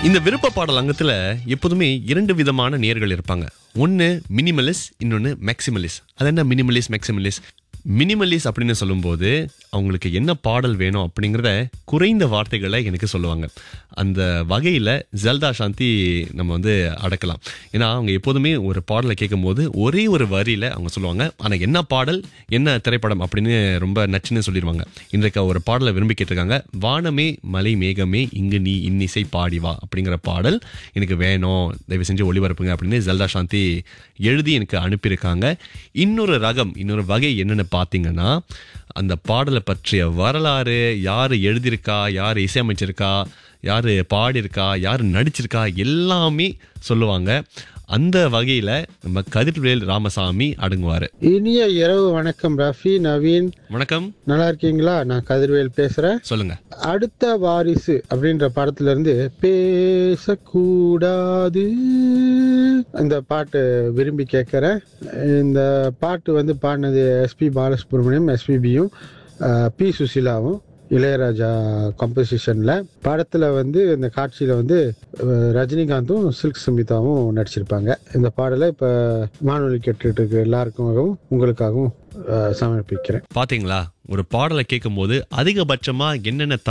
இந்த விருப்ப பாடல் அங்கத்துல எப்போதுமே இரண்டு விதமான நேர்கள் இருப்பாங்க ஒன்று மினிமலிஸ் இன்னொன்று மேக்சிமலிஸ் அது என்ன மினிமலிஸ் மேக்சிமலிஸ் மினிமலிஸ் அப்படின்னு சொல்லும்போது அவங்களுக்கு என்ன பாடல் வேணும் அப்படிங்கிறத குறைந்த வார்த்தைகளை எனக்கு சொல்லுவாங்க அந்த வகையில் ஜல்தா சாந்தி நம்ம வந்து அடக்கலாம் ஏன்னா அவங்க எப்போதுமே ஒரு பாடலை கேட்கும்போது ஒரே ஒரு வரியில் அவங்க சொல்லுவாங்க ஆனால் என்ன பாடல் என்ன திரைப்படம் அப்படின்னு ரொம்ப நச்சுன்னு சொல்லிடுவாங்க இன்றைக்கு ஒரு பாடலை விரும்பி கேட்டிருக்காங்க வானமே மலை மேகமே இங்கு நீ இன்னிசை பாடி வா அப்படிங்கிற பாடல் எனக்கு வேணும் தயவு செஞ்சு ஒளிபரப்புங்க அப்படின்னு ஜல்தா சாந்தி எழுதி எனக்கு அனுப்பியிருக்காங்க இன்னொரு ரகம் இன்னொரு வகை என்னென்னு பார்த்தீங்கன்னா அந்த பாடலை பற்றிய வரலாறு யார் எழுதியிருக்கா யார் இசையமைச்சிருக்கா யார் பாடியிருக்கா யார் நடிச்சிருக்கா எல்லாமே சொல்லுவாங்க அந்த வகையில் நம்ம கதிர்வேல் ராமசாமி அடங்குவார் இனிய இரவு வணக்கம் ரஃபி நவீன் வணக்கம் நல்லா இருக்கீங்களா நான் கதிர்வேல் பேசுறேன் சொல்லுங்க அடுத்த வாரிசு அப்படின்ற படத்துல இருந்து பேசக்கூடாது இந்த பாட்டு விரும்பி கேட்குறேன் இந்த பாட்டு வந்து பாடினது எஸ்பி பாலசுப்ரமணியம் எஸ்பிபியும் பி சுசிலாவும் இளையராஜா கம்போசிஷன்ல படத்துல வந்து இந்த காட்சியில வந்து அஹ், ரஜினிகாந்தும் சில்க் சுமிதாவும் நடிச்சிருப்பாங்க இந்த பாடலை இப்ப வானொலி கேட்டுட்டு இருக்க எல்லாருக்காகவும் உங்களுக்காகவும் அஹ், சமர்ப்பிக்கிறேன் பாத்தீங்களா ஒரு பாடலை கேட்கும்போது அதிகபட்சமா என்னென்ன